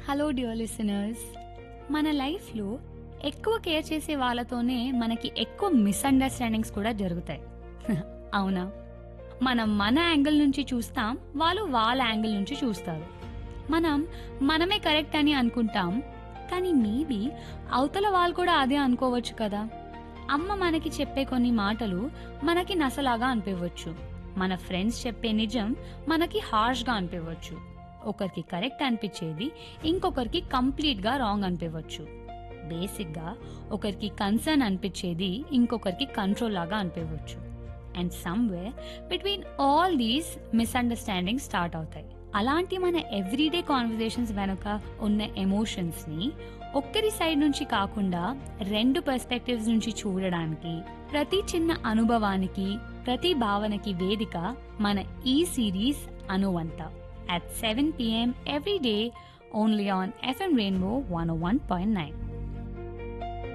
Hello dear listeners మన లైఫ్లో ఎక్కువ కేర్ చేసే వాళ్ళతోనే మనకి ఎక్కువ మిస్అండర్స్టాండింగ్స్ కూడా జరుగుతాయి అవునా మనం మన యాంగిల్ నుంచి చూస్తాం వాళ్ళు వాళ్ళ యాంగిల్ నుంచి చూస్తారు మనం మనమే కరెక్ట్ అని అనుకుంటాం కానీ మేబీ అవతల వాళ్ళు కూడా అదే అనుకోవచ్చు కదా అమ్మ మనకి చెప్పే కొన్ని మాటలు మనకి నసలాగా అనిపించవచ్చు మన ఫ్రెండ్స్ చెప్పే నిజం మనకి హార్ష్గా అనిపించవచ్చు ఒకరికి కరెక్ట్ అనిపించేది ఇంకొకరికి కంప్లీట్గా రాంగ్ అనిపించవచ్చు బేసిక్గా ఒకరికి కన్సర్న్ అనిపించేది ఇంకొకరికి కంట్రోల్ లాగా అనిపించవచ్చు and somewhere between all these misunderstanding start అవుతాయి అలాంటి మన ఎవ్రీడే కాన్వర్జేషన్స్ వెనుక ఉన్న ఎమోషన్స్ని ఒక్కరి సైడ్ నుంచి కాకుండా రెండు పర్స్పెక్టివ్స్ నుంచి చూడడానికి ప్రతి చిన్న అనుభవానికి ప్రతి భావనకి వేదిక మన ఈ సిరీస్ అనువంత at 7 p.m. every day only on FM Rainbow 101.9.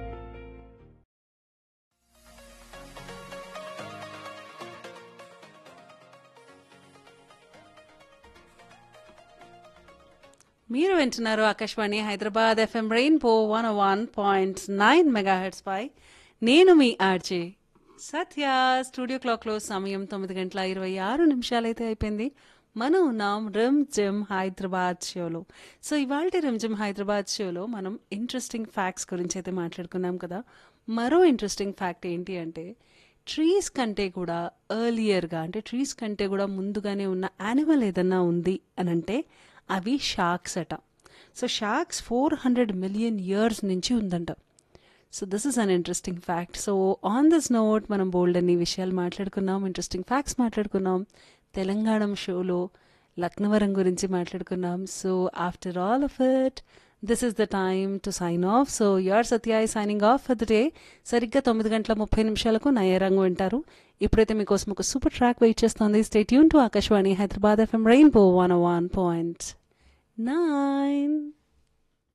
మీరు వింటున్నారు Akashvani Hyderabad FM Rainbow one one point nine megahertz పై నేను మీ ఆర్జే సత్య స్టూడియో క్లాక్లో సమయం తొమ్మిది గంటల ఇరవై ఆరు నిమిషాలైతే అయిపోయింది మనం ఉన్నాం రిమ్ జిమ్ హైదరాబాద్ షోలో సో ఇవాళ రిమ్ జిమ్ హైదరాబాద్ షోలో మనం ఇంట్రెస్టింగ్ ఫ్యాక్ట్స్ గురించి అయితే మాట్లాడుకున్నాం కదా మరో ఇంట్రెస్టింగ్ ఫ్యాక్ట్ ఏంటి అంటే ట్రీస్ కంటే కూడా ఎర్లియర్గా అంటే ట్రీస్ కంటే కూడా ముందుగానే ఉన్న యానిమల్ ఏదన్నా ఉంది అని అంటే అవి షార్క్స్ అట so sharks four hundred million years నుంచి ఉందంట so this is an interesting fact so on this note మనం బోల్డ్ అన్ని విషయాలు మాట్లాడుకున్నాం ఇంట్రెస్టింగ్ ఫ్యాక్ట్స్ మాట్లాడుకున్నాం తెలంగాణ షోలో లక్నవరం గురించి మాట్లాడుకున్నాం so after all of it this is the time to sign off so yours Satya signing off for the day సరిగ్గా తొమ్మిది గంటల ముప్పై నిమిషాలకు నయరంగు వింటారు ఇప్పుడైతే మీకోసం ఒక సూపర్ ట్రాక్ వెయిట్ చేస్తుంది stay tune to Akashvani Hyderabad FM Rainbow one one point nine